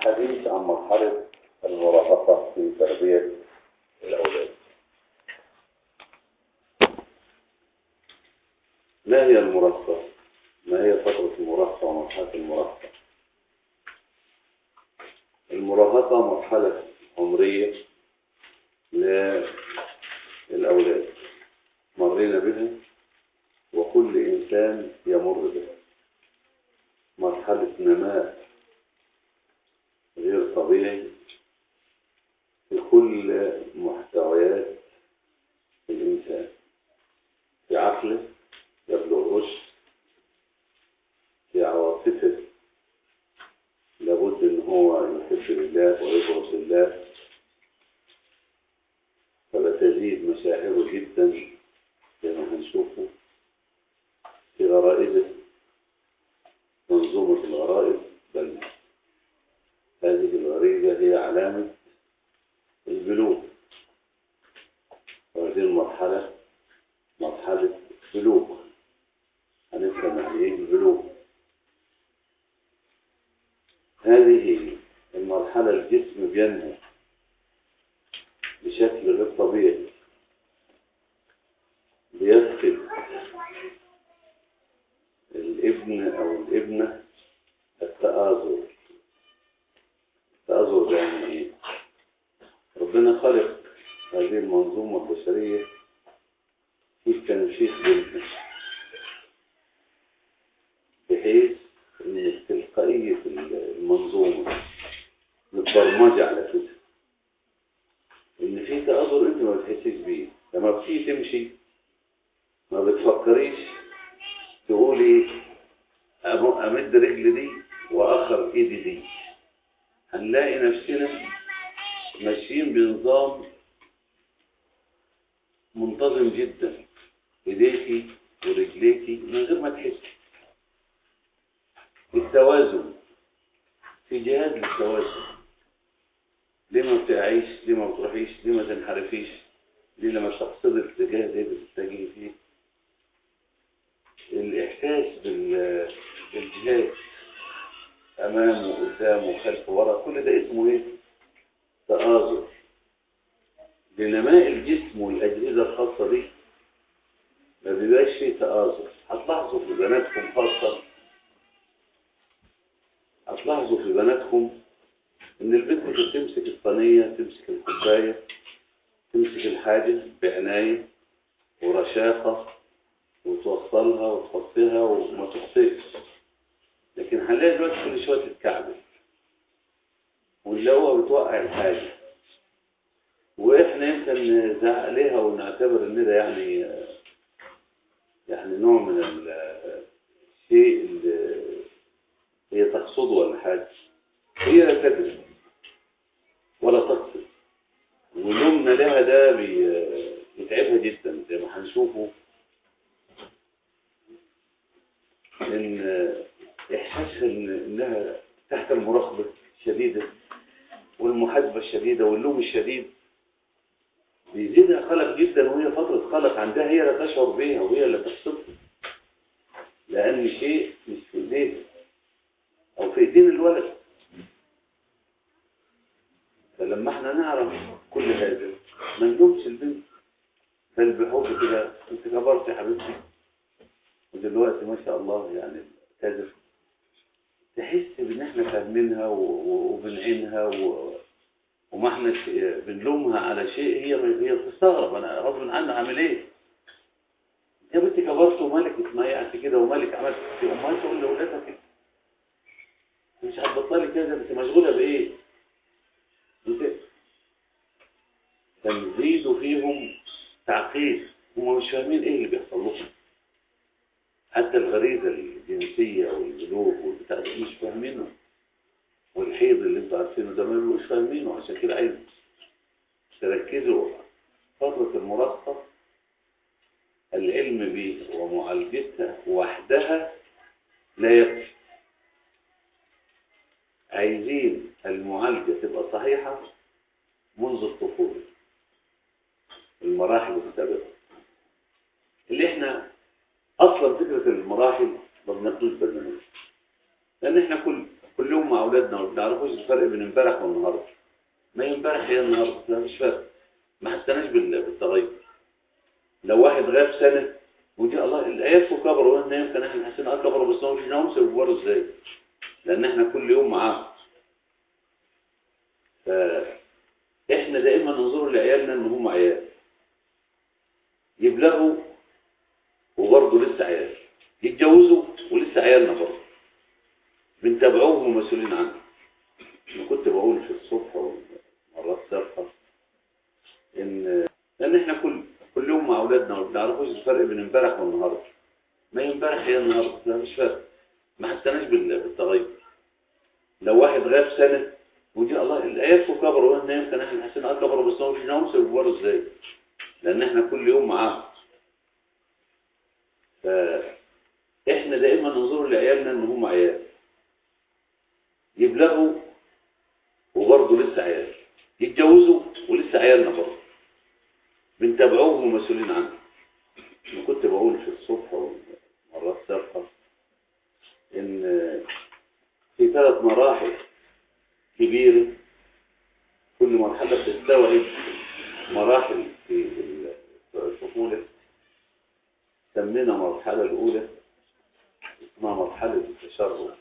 الحديث عن مرحلة المراهقة في تربية الأولاد ما هي المراهقة؟ ما هي فترة المراهقة ومرحلة المراهقة؟ المراهقة مرحلة عمرية للأولاد مرينا بها وكل إنسان يمر بها مرحلة نماء غير طبيعي في كل محتويات الإنسان في عقله يبلغ رشد في عواطفه لابد ان هو يحب لله ويبغض لله فبتزيد مشاعره جدا زي ما هنشوفه في غرائزه منظومة الغرائز بل هذه الغريزة هي علامة البلوغ وهذه المرحلة مرحلة بلوغ هنفهم يعني ايه البلوغ هذه المرحلة الجسم بينمو بشكل غير طبيعي بيفقد الابن او الابنة التآزر التآزر ده يعني ايه ربنا خلق هذه المنظومة البشرية في تنشيط بينها بحيث ان تلقائية المنظومة متبرمجة على كده ان في تآزر انت ما بتحسيش بيه لما بتيجي تمشي ما بتفكريش تقولي امد رجل دي واخر ايدي دي هنلاقي نفسنا ماشيين بنظام منتظم جدا ايديكي ورجليكي من غير ما تحسي التوازن في جهاد للتوازن ليه ما بتعيش ليه ما بتروحيش ليه ما تنحرفيش ليه لما تقصد الاتجاه ده بتتجهي فيه الإحساس بالجهاد أمام وقدام وخلف ورا كل ده اسمه إيه؟ تآزر لنماء الجسم والأجهزة الخاصة دي ما بيبقاش فيه تآزر هتلاحظوا في بناتكم خاصة هتلاحظوا في بناتكم إن البنت بتمسك الصينية تمسك الكوباية تمسك الحاجة بعناية ورشاقة وتوصلها وتحطها وما تخطئش لكن هنلاقي دلوقتي كل شويه تتكعبل ونلاقوها بتوقع الحاجه واحنا يمكن نزعق عليها ونعتبر ان ده يعني يعني نوع من الشيء اللي هي تقصده ولا حاجه هي لا تدري ولا تقصد ولومنا لها ده بيتعبها جدا زي ما هنشوفه ان احساسها إن انها تحت المراقبة الشديدة والمحاسبة الشديدة واللوم الشديد بيزيدها قلق جدا وهي فترة قلق عندها هي لا تشعر بيها وهي لا تقصدها لأن شيء مش في ايديها أو في ايدين الولد فلما احنا نعرف كل هذا ما نلومش البنت بل بحب كده انت كبرت يا حبيبتي ودلوقتي ما شاء الله يعني كذا تحس بان احنا فاهمينها وبنعينها و... وما احنا بنلومها على شيء هي هي بتستغرب انا غصب عنها اعمل ايه يا بنتي كبرت ومالك اتميعت كده ومالك عملت كده امال تقول لاولادها كده مش هتبطلي كده انت مشغوله بايه انت تنزيد فيهم تعقيد هم مش فاهمين ايه اللي بيحصل لهم حتى الغريزة الجنسية والبلوغ والبتاع ده مش فاهمينه والحيض اللي انتوا عارفينه ده ما مش فاهمينه عشان كده عايز تركزوا فترة المراهقة العلم بيها ومعالجتها وحدها لا يكفي عايزين المعالجة تبقى صحيحة منذ الطفولة المراحل السابقة اللي احنا اصلا فكرة المراحل ما بناخدوش بالنا منها لان احنا كل كل يوم مع اولادنا وما بنعرفوش الفرق بين امبارح والنهارده ما هي امبارح هي النهارده لا مش فرق ما حسناش بال- بالتغير لو واحد غاب سنه ودي الله العيال في كبر واحنا يمكن احنا حاسين اه كبروا بس هو مش ناقص يكبروا ازاي لان احنا كل يوم معاهم فاحنا دائما ننظر لعيالنا ان هم عيال يبلغوا وبرضه لسه عيال يتجوزوا ولسه عيالنا برضه بنتابعوهم ومسؤولين عنهم انا كنت بقول في الصبح ومرات سابقه ان لان احنا كل كل يوم مع اولادنا وما بنعرفوش الفرق بين امبارح والنهارده ما هي امبارح هي النهارده لا مش فرق ما حسناش بال- بالتغير لو واحد غاب سنه ودي الله العيال في كبر واحنا يمكن احنا حاسين اه كبروا بس هو مش ناقص يكبروا ازاي لان احنا كل يوم معاهم فاحنا دائما ننظر لعيالنا ان هم عيال يبلغوا وبرضه لسه عيال يتجوزوا ولسه عيالنا برضه بنتابعوهم ومسؤولين عنهم انا كنت بقول في الصبح ومرات سابقه ان في ثلاث مراحل كبيره كل مرحله بتستوعب مراحل في الطفوله سمينا المرحله الاولى اسمها مرحله التشرب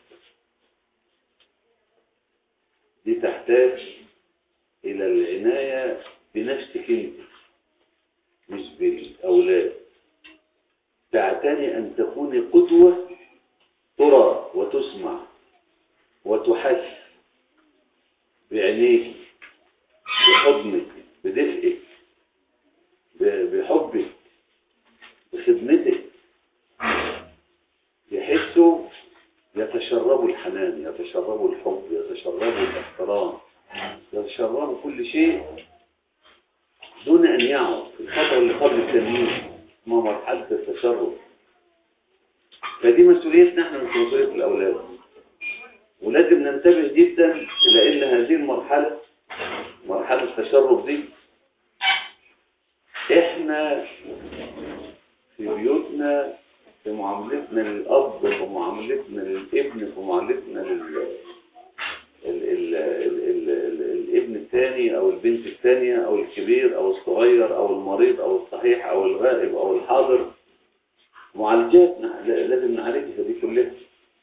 دي تحتاج إلى العناية بنفسك أنت مش بالأولاد تعتني أن تكوني قدوة ترى وتسمع وتحس بعينيك بحضنك بدفئك ب- بحبك بخدمتك يحسوا يتشربوا الحنان يتشربوا الحب يتشربوا الاحترام يتشربوا كل شيء دون أن يعوا في الفترة اللي قبل التمييز اسمها مرحلة التشرب فدي مسؤوليتنا احنا مش مسؤولية الأولاد ولازم ننتبه جدا إلى أن هذه المرحلة مرحلة التشرب دي احنا في بيوتنا في معاملتنا للأب في معاملتنا للابن في معاملتنا لل ال ال ال ال ال الابن الثاني او البنت الثانية او الكبير او الصغير او المريض او الصحيح او الغائب او الحاضر معالجات نع- لازم نعالجها دي كلها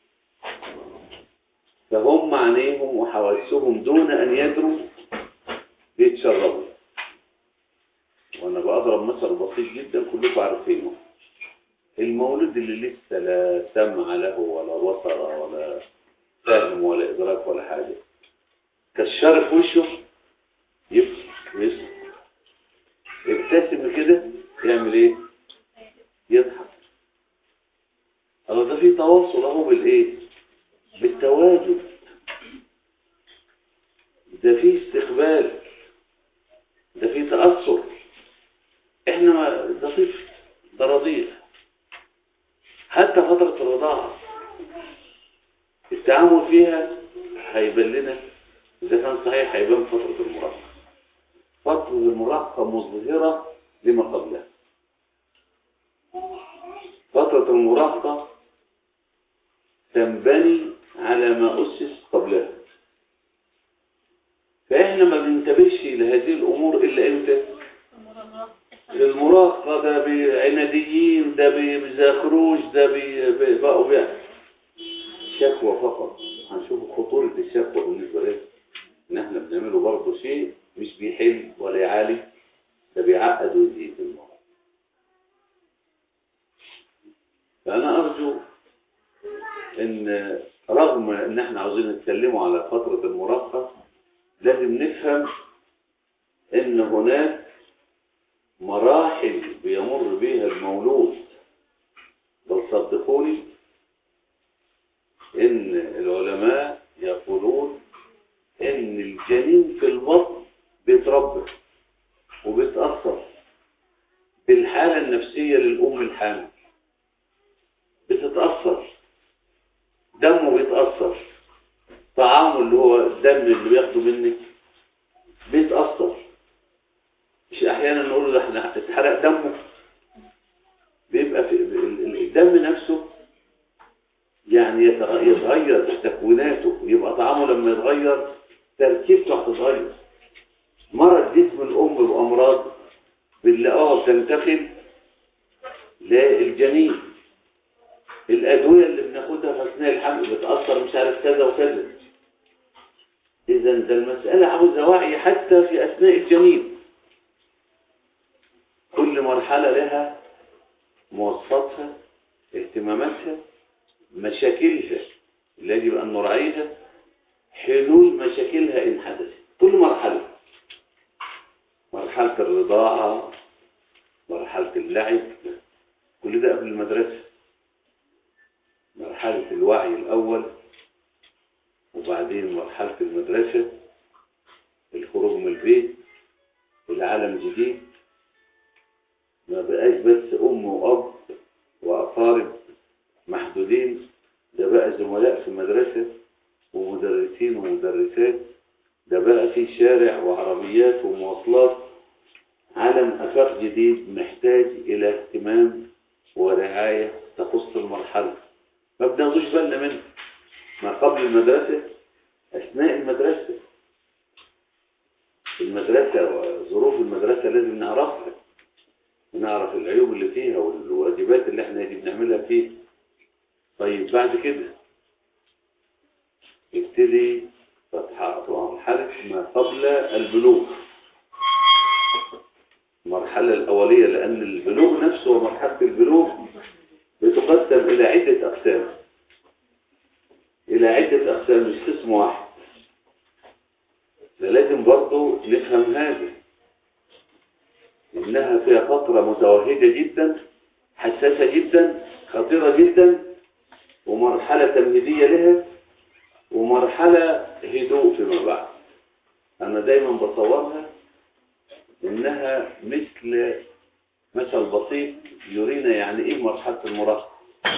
فهم عينيهم وحواسهم دون ان يدروا بيتشربوا وانا بضرب مثل بسيط جدا كلكم عارفينه المولود اللي لسه لا سمع له ولا بصر ولا فهم ولا إدراك ولا حاجة كالشر في وشه يبكي ويسكت ابتسم كده يعمل ايه يضحك الله ده في تواصل اهو بالايه بالتواجد ده في استقبال ده في تأثر احنا ما- ده طفل ده رضيع حتى فترة الرضاعة التعامل فيها هيبان لنا إذا كان صحيح هيبان فترة المراهقة فترة المراهقة مظهرة لما قبلها فترة المراهقة تنبني على ما أسس قبلها فإحنا ما بننتبهش إلى هذه الأمور إلا إمتى المراهقة ده بعناديين ده بي- بيذاكروش ده بي- بي- بقوا بيع شكوى فقط هنشوف خطورة الشكوى بالنسبة لنا ان احنا بنعمله برضه شيء مش بيحل ولا يعالج ده بيعقد ويزيد الموضوع فانا ارجو ان رغم ان احنا عاوزين نتكلموا على فترة المراهقة لازم نفهم ان هناك مراحل بيمر بها المولود بل صدقوني ان العلماء يقولون ان الجنين في البطن بيتربى وبيتأثر بالحالة النفسية للأم الحامل بتتأثر دمه بيتأثر طعامه اللي هو الدم اللي بياخده منك بيتأثر مش أحيانا نقول له ده احنا اتحرق دمه بيبقى في ال- ال- الدم نفسه يعني يتغ- يتغير تكويناته يبقى طعامه لما يتغير تركيبته هتتغير مرض جسم الأم بأمراض بنلاقوها بتنتقل للجنين الأدوية اللي بناخدها في أثناء الحمل بتأثر مش عارف كذا وكذا إذا ده المسألة عاوزة وعي حتى في أثناء الجنين كل مرحلة لها مواصفاتها اهتماماتها مشاكلها اللي يجب أن نراعيها حلول مشاكلها إن حدثت كل مرحلة مرحلة الرضاعة مرحلة اللعب كل ده قبل المدرسة مرحلة الوعي الأول وبعدين مرحلة المدرسة الخروج من البيت العالم جديد ما بقاش بس أم وأب وأقارب محدودين ده بقى زملاء في المدرسة ومدرسين ومدرسات ده بقى في شارع وعربيات ومواصلات عالم أفاق جديد محتاج إلى اهتمام ورعاية تخص المرحلة ما بناخدوش بالنا منه ما قبل المدرسة أثناء المدرسة المدرسة وظروف المدرسة لازم نعرفها ونعرف العيوب اللي فيها والواجبات اللي احنا دي بنعملها فيها طيب بعد كده يبتدي فتحة مرحلة ما قبل البلوغ المرحلة الأولية لأن البلوغ نفسه ومرحلة البلوغ بتقسم إلى عدة أقسام إلى عدة أقسام مش قسم واحد فلازم برضو نفهم هذا إنها فيها فترة متوهجة جدا حساسة جدا خطيرة جدا ومرحلة تمهيدية لها ومرحلة هدوء فيما بعد أنا دايما بصورها إنها مثل مثل بسيط يرينا يعني إيه مرحلة المراهقة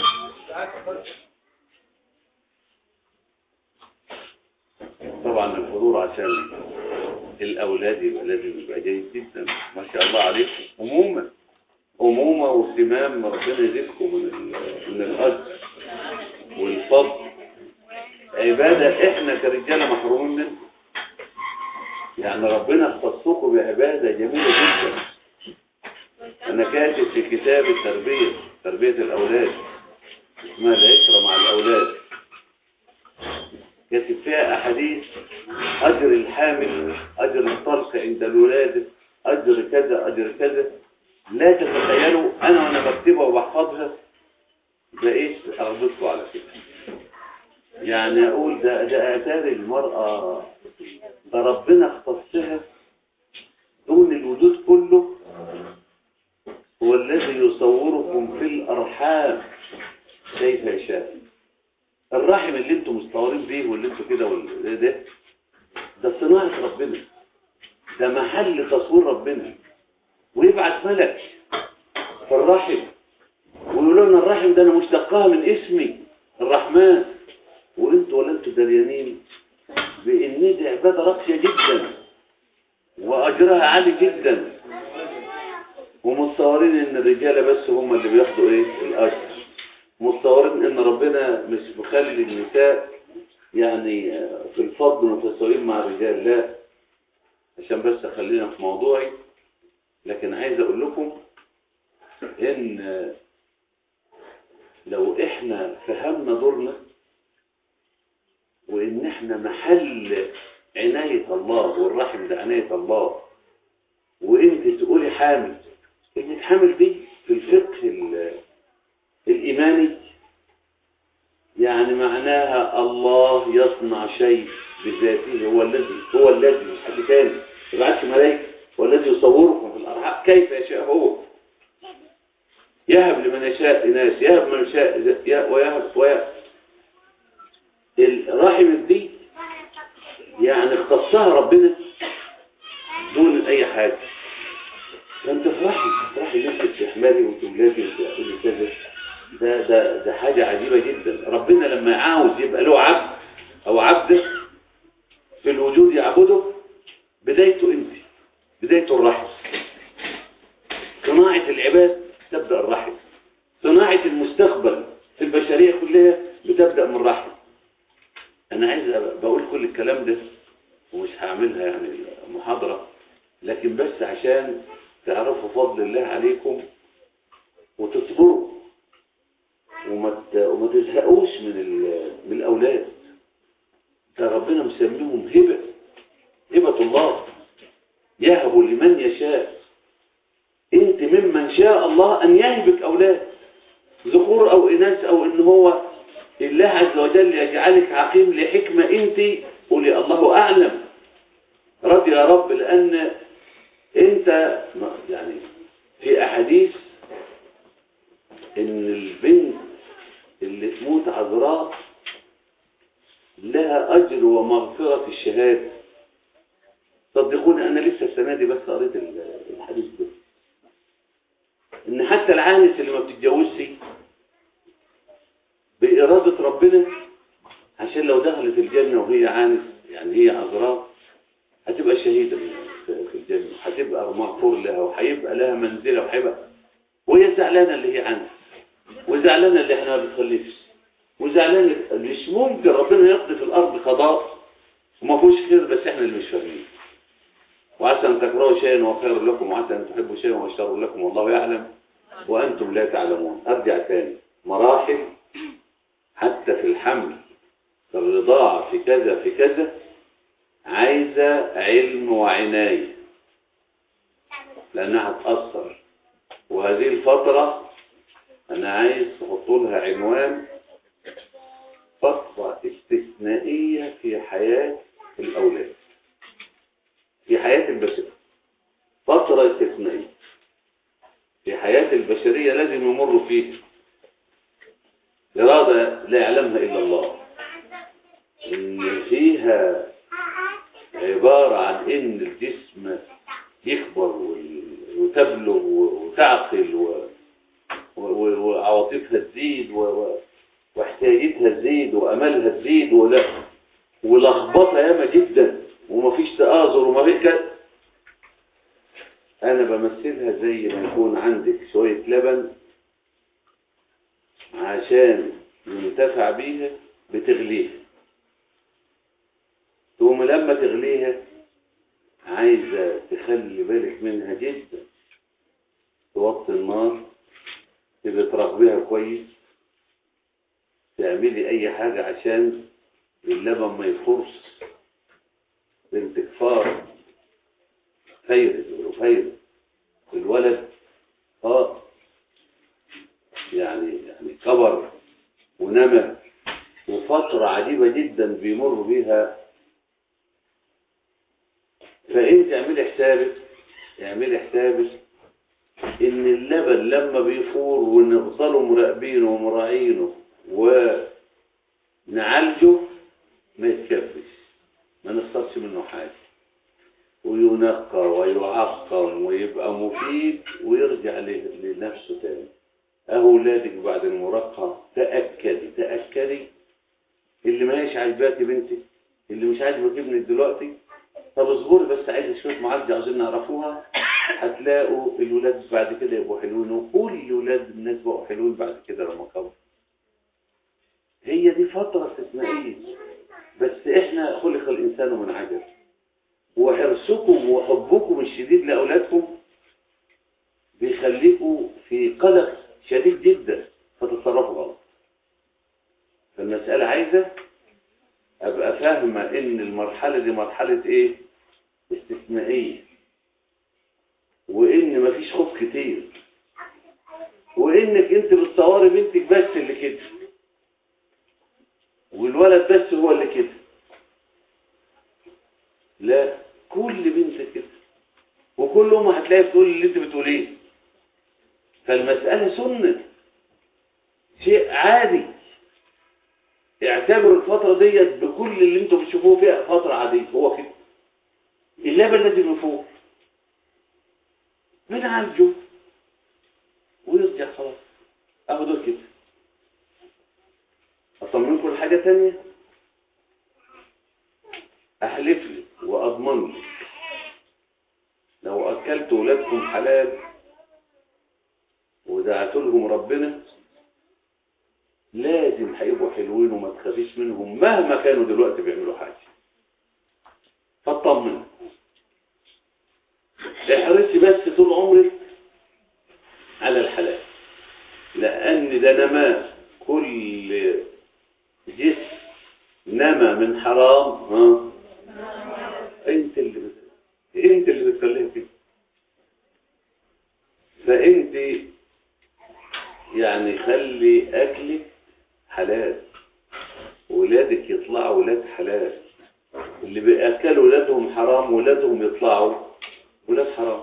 طبعا الحضور عشان الأولاد يبقى لازم يبقى جيد جدا ما شاء الله عليكم عموما أمومة واهتمام ربنا يزيدكم من ال- من الأجر والفضل عبادة احنا كرجالة محرومين منها يعني ربنا اختصكم بعبادة جميلة جدا انا كاتب في كتاب التربية تربية الاولاد اسمها العشرة مع الاولاد كاتب فيها احاديث اجر الحامل اجر الطلق عند الولادة اجر كذا اجر كذا لا تتخيلوا انا وانا بكتبها وبحفظها بقيت اغبطكم على كده يعني اقول ده ده اثار المرأة ده ربنا اختصها دون الوجود كله هو الذي يصوركم في الارحام كيف يشاء الرحم اللي انتم مستورين بيه واللي انتم كده وال- ده ده صناعة ربنا ده محل تصوير ربنا ويبعت ملك في الرحم ويقولوا لنا الرحم ده انا مشتقها من اسمي الرحمن وانتوا ولا انتوا دريانين بان دي عباده راقيه جدا واجرها عالي جدا ومتصورين ان الرجاله بس هم اللي بياخدوا ايه الاجر متصورين ان ربنا مش مخلي النساء يعني في الفضل متساويين مع الرجال لا عشان بس خلينا في موضوعي لكن عايز اقول لكم ان لو احنا فهمنا دورنا وان احنا محل عناية الله والرحم ده عناية الله وانت تقولي حامل انك حامل دي في الفقه ال- الايماني يعني معناها الله يصنع شيء بذاته هو الذي هو الذي مش حد تاني ما يبعتش ملائكه هو الذي يصوركم في الارحام كيف يشاء هو يهب لمن يشاء إناث يهب من يشاء ي- ويهب ويهب الرحم دي يعني اختصها ربنا دون أي حاجة فأنت تفرحي تفرحي نفسك تحملي وتولادي وتقولي كذا ده ده ده حاجة عجيبة جدا ربنا لما عاوز يبقى له عبد أو عبده في الوجود يعبده بدايته أنت بدايته الرحم صناعة العباد تبدأ الرحم صناعة المستقبل في البشرية كلها بتبدأ من الرحم انا عايز أبقى- بقول كل الكلام ده ومش هعملها يعني محاضرة لكن بس عشان تعرفوا فضل الله عليكم وتصبروا وما ت- وما تزهقوش من ال- من الاولاد ده ربنا مسميهم هبه هبه الله يهب لمن يشاء انت ممن شاء الله ان يهبك اولاد ذكور او اناث او ان هو الله عز وجل يجعلك عقيم لحكمه انت قولي الله اعلم رضي يا رب لان انت يعني في احاديث ان البنت اللي تموت عذراء لها اجر ومغفرة الشهادة صدقوني انا لسه السنة دي بس قريت ال- الحديث ده ان حتى العانس اللي ما بتتجوزش بإرادة ربنا عشان لو دخلت الجنة وهي عانس يعني هي عذراء هتبقى شهيدة في في الجنة هتبقى مغفور لها وهيبقى لها منزلة وهيبقى وهي زعلانة اللي هي عنها وزعلانة اللي احنا ما بنخلفش وزعلانة مش ممكن ربنا يقضي في الأرض قضاء وما فيهوش خير بس احنا اللي مش فاهمين وعسى أن تكرهوا شيئا وخير لكم وعسى أن تحبوا شيئا وشر لكم والله يعلم وأنتم لا تعلمون أرجع تاني مراحل حتى في الحمل في الرضاعة في كذا في كذا عايزة علم وعناية لأنها هتأثر وهذه الفترة أنا عايز تحطوا لها عنوان فترة استثنائية في حياة الأولاد في حياة البشر فترة استثنائية في حياة البشرية لازم يمروا فيها إرادة لا يعلمها إلا الله إن فيها عبارة عن إن الجسم يكبر وال- وتبلغ وتعقل و- و- وعواطفها تزيد و- و- واحتياجاتها تزيد وأملها تزيد ولا ولخبطة ياما جدا ومفيش تآزر ومفيش كده أنا بمثلها زي ما يكون عندك شوية لبن عشان ينتفع بيها بتغليها تقوم لما تغليها عايزة تخلي بالك منها جدا توطي النار تبقى تراقبيها كويس تعملي اي حاجة عشان اللبن ما يفرش بنت كفار فايرة يقولوا فايرة الولد اه يعني يعني كبر ونمى وفترة عجيبة جدا بيمر بيها فانت اعملي حسابك اعملي حسابك ان اللبن لما بيفور ونفضلوا مراقبينه ومراعينه ونعالجه ما يتكبش ما نخسرش منه حاجة وينقى ويعقم ويبقى مفيد ويرجع ل- لنفسه تاني اهو ولادك بعد المراقبة تأكدي تأكدي اللي ما هيش عاجباكي بنتي اللي مش عاجبك ابنك دلوقتي طب اصبري بس عايز شويه معالجه عايزين نعرفوها هتلاقوا الولاد بعد كده يبقوا حلوين وكل ولاد الناس بقوا حلوين بعد كده لما كبروا هي دي فترة استثنائية بس احنا خلق الانسان من عجل وحرصكم وحبكم الشديد لاولادكم بيخليكم في قلق شديد جدا فتتصرفوا غلط فالمسألة عايزة ابقى فاهمة ان المرحلة دي مرحلة ايه استثنائية وان مفيش خوف كتير وانك انت بتصوري بنتك بس اللي كده والولد بس هو اللي كده لا كل بنت كده وكل ام هتلاقي بتقول اللي انت بتقوليه فالمسألة سنة شيء عادي اعتبروا الفترة ديت بكل اللي انتم بتشوفوه فيها فترة عادية هو كده اللبن لازم يفوق بنعالجه ويرجع خلاص اهو دول كده اطمنكم لحاجة تانية احلف لك واضمن لك لو اكلت ولادكم حلال ودعت لهم ربنا لازم هيبقوا حلوين وما تخافيش منهم مهما كانوا دلوقتي بيعملوا حاجة فاطمن احرصي بس طول عمرك على الحلال لأن ده نما كل جسم نما من حرام ها انت اللي بت... انت اللي بتكلم فيه فانت يعني خلي اكلك حلال ولادك يطلعوا ولاد حلال اللي بياكلوا ولادهم حرام ولادهم يطلعوا ولاد حرام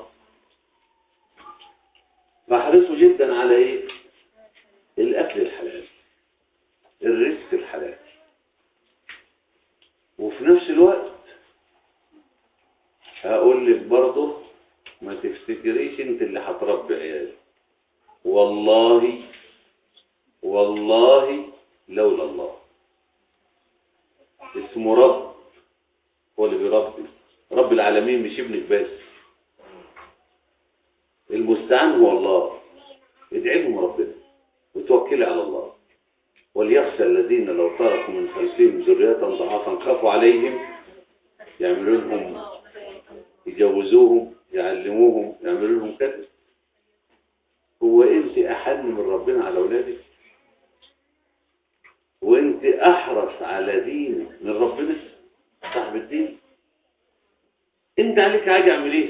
فاحرصوا جدا على ايه الاكل الحلال الرزق الحلال وفي نفس الوقت هقول لك برضه ما تفتكريش انت اللي هتربي عيالك والله والله لولا الله اسمه رب هو اللي بيربي رب العالمين مش ابنك بس المستعان هو الله ادعي لهم ربنا وتوكلي على الله وليخشى الذين لو تركوا من خلفهم ذرية ضعافا خافوا عليهم يعملوا لهم يجوزوهم يعلموهم يعملوا لهم كذا هو انت احن من ربنا على اولادك وانت احرص على دينك من ربنا صاحب الدين انت عليك حاجه اعمليها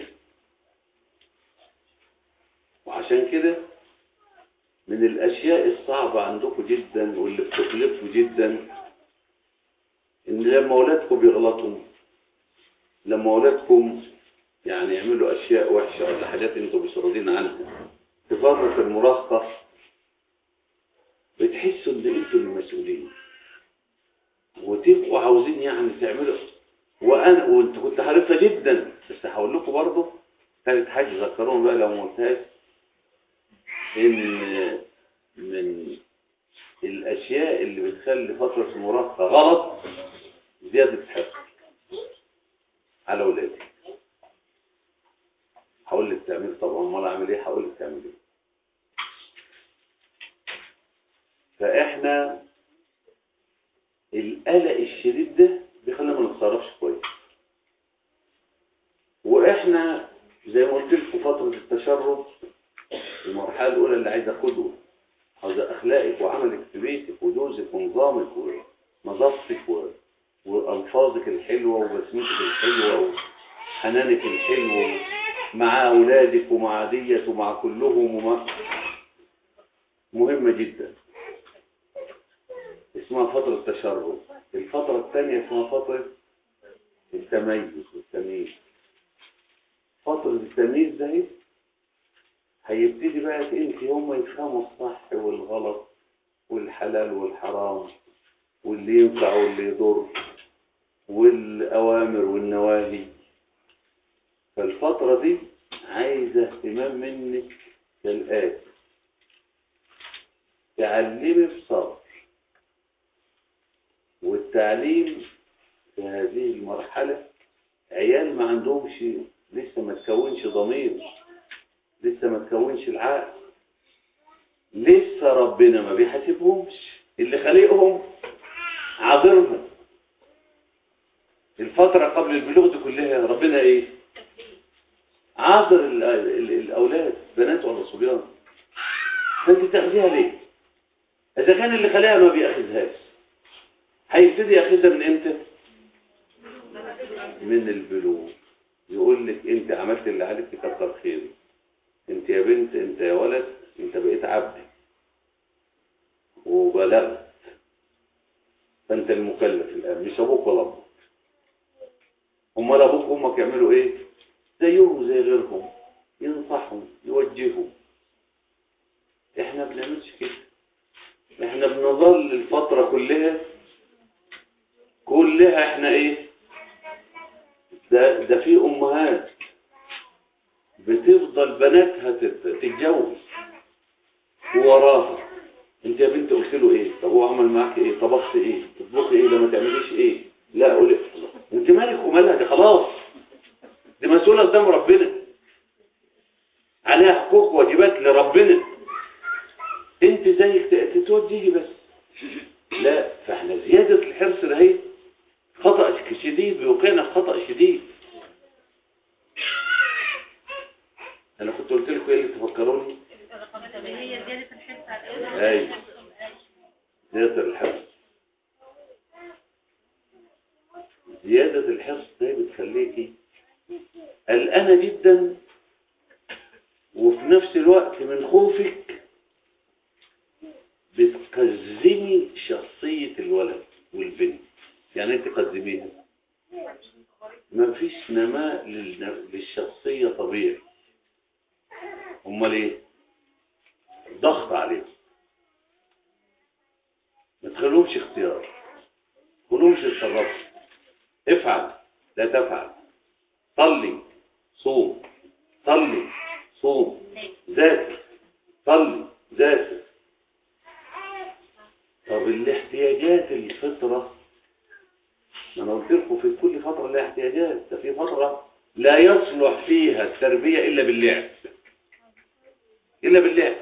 وعشان كده من الاشياء الصعبه عندكم جدا واللي بتكلفكم جدا ان لما اولادكم بيغلطوا لما اولادكم يعني يعملوا اشياء وحشه ولا حاجات انتم مش راضيين عنها في فتره المراهقه بتحسوا ان انتم المسؤولين وتبقوا عاوزين يعني تعملوا وانا وانت كنت حريصه جدا بس هقول لكم برضه كانت حاجه ذكروني بقى لو ما قلتهاش ان من الاشياء اللي بتخلي فتره المراهقه غلط زياده حفظ على اولادي هقول لك تعمل طبعا امال اعمل ايه هقول لك تعمل ايه فاحنا القلق الشديد ده بيخلينا ما نتصرفش كويس واحنا زي ما قلت لكم فتره التشرد المرحله الاولى اللي عايزه قدوه عايزه اخلاقك وعملك في بيتك ودوزك ونظامك ونظافتك و... والفاظك الحلوه وبسمتك الحلوه وحنانك الحلو مع اولادك ومع ديت ومع كلهم ومع مهمه جدا اسمها فترة تشرد الفترة الثانية اسمها فترة التميز والتمييز فترة التمييز ده هيبتدي بقى انت هم يفهموا الصح والغلط والحلال والحرام واللي ينفع واللي يضر والأوامر والنواهي فالفترة دي عايزة اهتمام منك كالآتي تعلمي بصبر والتعليم في هذه المرحلة عيال ما عندهمش لسه ما تكونش ضمير لسه ما تكونش العقل لسه ربنا ما بيحاسبهمش اللي خلقهم عاذرهم الفترة قبل البلوغ دي كلها ربنا ايه عاذر ال- ال- الاولاد بنات ولا صبيان فانت تاخديها ليه اذا كان اللي خلقها ما بياخذهاش هيبتدي ياخذها من امتى من البلوغ يقول لك انت عملت اللي عليك كتر خيري انت يا بنت انت يا ولد انت بقيت عبدي وبلغت فانت المكلف الان مش ابوك ولا امك امال ابوك وامك يعملوا ايه زيهم زي غيرهم ينصحهم يوجههم احنا بنعملش كده احنا بنظل الفترة كلها كلها احنا ايه ده, ده في امهات بتفضل بناتها تت- تتجوز ووراها انت يا بنت قلت له ايه طب هو عمل معاك ايه طبخت ايه تطبخي ايه لما تعمليش ايه لا قولي انت مالك ومالها دي خلاص دي مسؤولة قدام ربنا عليها حقوق واجبات لربنا انت زيك ت- تتوجهي بس لا فاحنا زيادة الحرص ده هي خطأ شديد بيوقعنا في خطأ شديد انا كنت قلت لكم ايه اللي تفكروني هي زيادة الحرص على أيوة. زيادة الحرص زيادة الحرص ده بتخليكي قلقانة جدا وفي نفس الوقت من خوفك بتقزمي شخصية الولد والبنت يعني انت قزميها ما فيش نماء للن- للشخصية طبيعي امال ايه ضغط عليهم ما تخلوهمش اختيار خلوهمش يتصرفوا افعل لا تفعل صلي صوم صلي صوم ذاكر صلي ذاكر طب الاحتياجات الفطرة ما انا قلت لكم في كل فترة لها احتياجات ده في فترة لا يصلح فيها التربية إلا باللعب إلا باللعب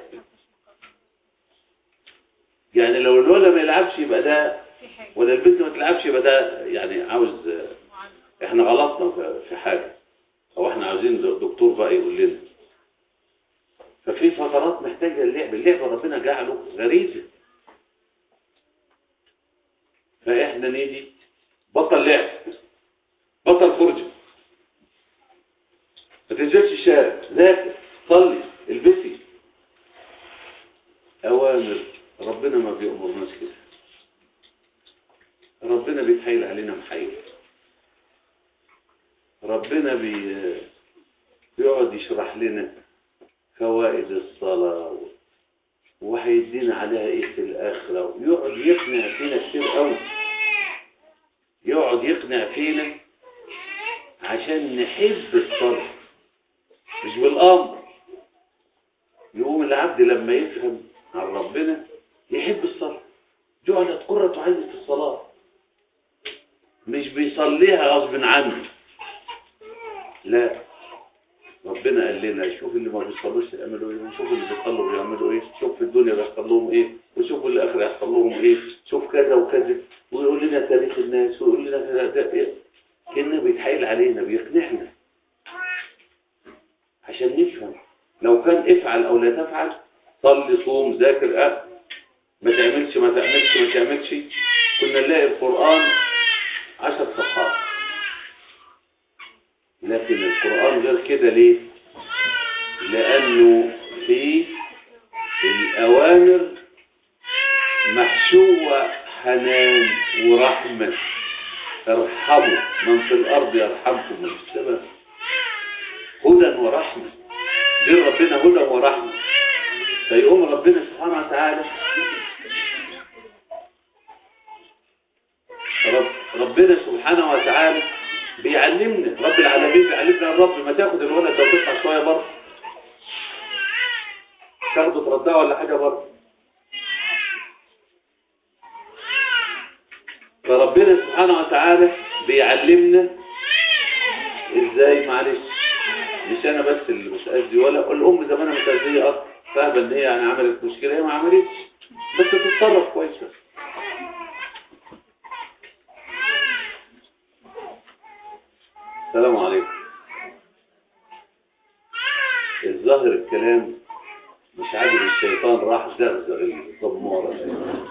يعني لو الولد ما يلعبش يبقى ده في حاجة ولا البنت ما تلعبش يبقى ده يعني عاوز احنا غلطنا في- في حاجة او احنا عاوزين د- دكتور بقى يقول لنا ففي فترات محتاجة اللعب اللعب ربنا جعله غريزة فاحنا نيجي بطل لعب بطل فرجة ما تنزلش الشارع ذاكر صلي البسي اوامر ربنا ما بيأمرناش كده ربنا بيتحايل علينا محايل ربنا بي بيقعد يشرح لنا فوائد الصلاة وهيدينا عليها ايه في الآخرة ويقعد يقنع فينا كتير قوي يقعد يقنع فينا عشان نحب الصلاة مش بالأمر يقوم العبد لما يفهم عن ربنا يحب الصلاة جعلت قرة عيني في الصلاة مش بيصليها غصب عنه لا ربنا قال لنا شوف اللي ما بيصلوش يعملوا ايه وشوف اللي بيصلوا بيعملوا ايه شوف في الدنيا بيحصل لهم ايه وشوف الاخره يحصل لهم ايه شوف كذا وكذا ويقول لنا تاريخ الناس ويقول لنا كذا ده ايه كانه بيتحايل علينا بيقنعنا عشان نفهم لو كان افعل او لا تفعل صلي صوم ذاكر أه ما تعملش ما تعملش ما تعملش كنا نلاقي القرآن عشر صفحات لكن القرآن غير كده ليه لأنه في الأوامر محشوة حنان ورحمة ارحموا من في الأرض يرحمكم من في السماء هدى ورحمة دين ربنا هدى ورحمة فيقوم ربنا سبحانه وتعالى رب ربنا سبحانه وتعالى بيعلمنا رب العالمين بيعلمنا يا رب ما تاخد الولد ده وتطلع شويه بره تاخده تردها ولا حاجه بره فربنا سبحانه وتعالى بيعلمنا ازاي معلش مش انا بس اللي مش قصدي ولا الام زمانها مش قصديه اصلا فاهمه ان هي يعني عملت مشكله هي ما عملتش بس تتصرف كويس بس السلام عليكم الظاهر الكلام مش عاجب الشيطان راح زغزغ الضمارة دي.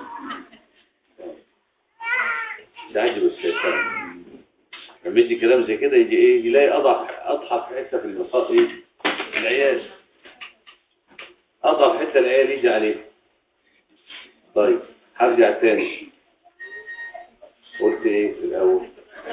مش عاجب الشيطان لما يجي كلام زي كده يجي ايه يلاقي اضعف اضحف حته في النقاط ايه العيال اضعف حته العيال يجي عليه طيب هرجع تاني قلت ايه في الاول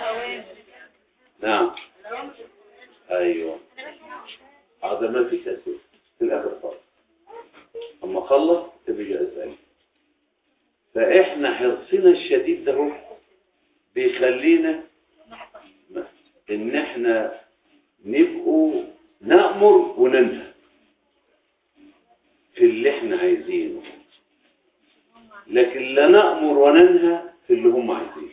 نعم ايوه هذا ما فيش اسئله في الاخر خالص اما خلص تبقى اسئله فاحنا حرصنا الشديد ده هو بيخلينا ان احنا نبقوا نأمر وننهى في اللي احنا عايزينه لكن لا نأمر وننهى في اللي هم عايزينه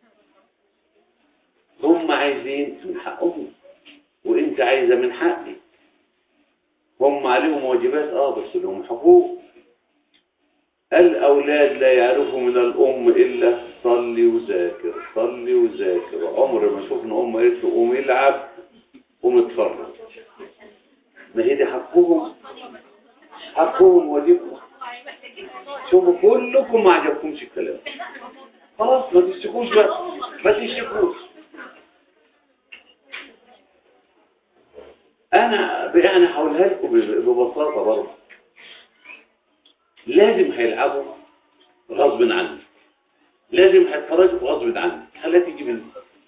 هم عايزين من حقهم وانت عايزة من حقك هم عليهم واجبات اه بس لهم حقوق الأولاد لا يعرفوا من الأم إلا صلي وذاكر صلي وذاكر عمر ما شفنا أم قالت له قوم يلعب قوم اتفرج ما هي دي حقهم حقهم واجبهم شوفوا كلكم ما عجبكمش الكلام خلاص ما تشتكوش بقى ما تشتكوش انا يعني هقولها لكم ببساطه برضه لازم هيلعبوا غصب عني لازم هيتفرجوا غصب عني خليها تيجي مني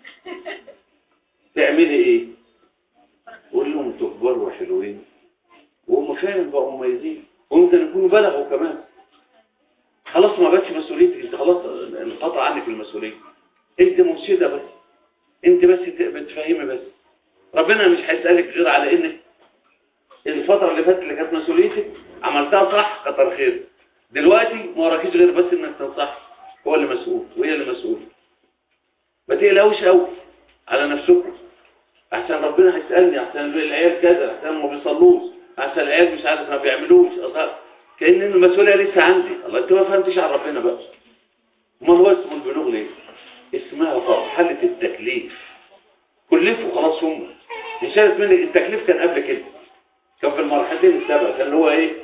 تعملي ايه قول لهم انتوا كبار وحلوين وهم فعلا بقوا مميزين وممكن يكونوا بلغوا كمان خلاص ما بقتش مسؤوليتك انت خلاص انقطع عنك المسؤوليه انت مرشده بس انت بس بتفهمي بس ربنا مش هيسالك غير على انك الفتره اللي فاتت اللي كانت مسؤوليتك عملتها صح كتر خير دلوقتي ما وراكيش غير بس انك تنصح هو اللي مسؤول وهي اللي مسؤوله ما تقلقوش قوي على نفسكم احسن ربنا هيسالني احسن العيال كذا احسن ما بيصلوش احسن العيال مش عارف ما بيعملوش أصلاً كأن المسؤولية لسه عندي الله انت ما فهمتش عن ربنا بقى ما هو اسمه البلوغ ليه اسمها مرحلة التكليف كلفوا خلاص هم انشالت منك التكليف كان قبل كده كان في المرحلتين السابقة كان هو ايه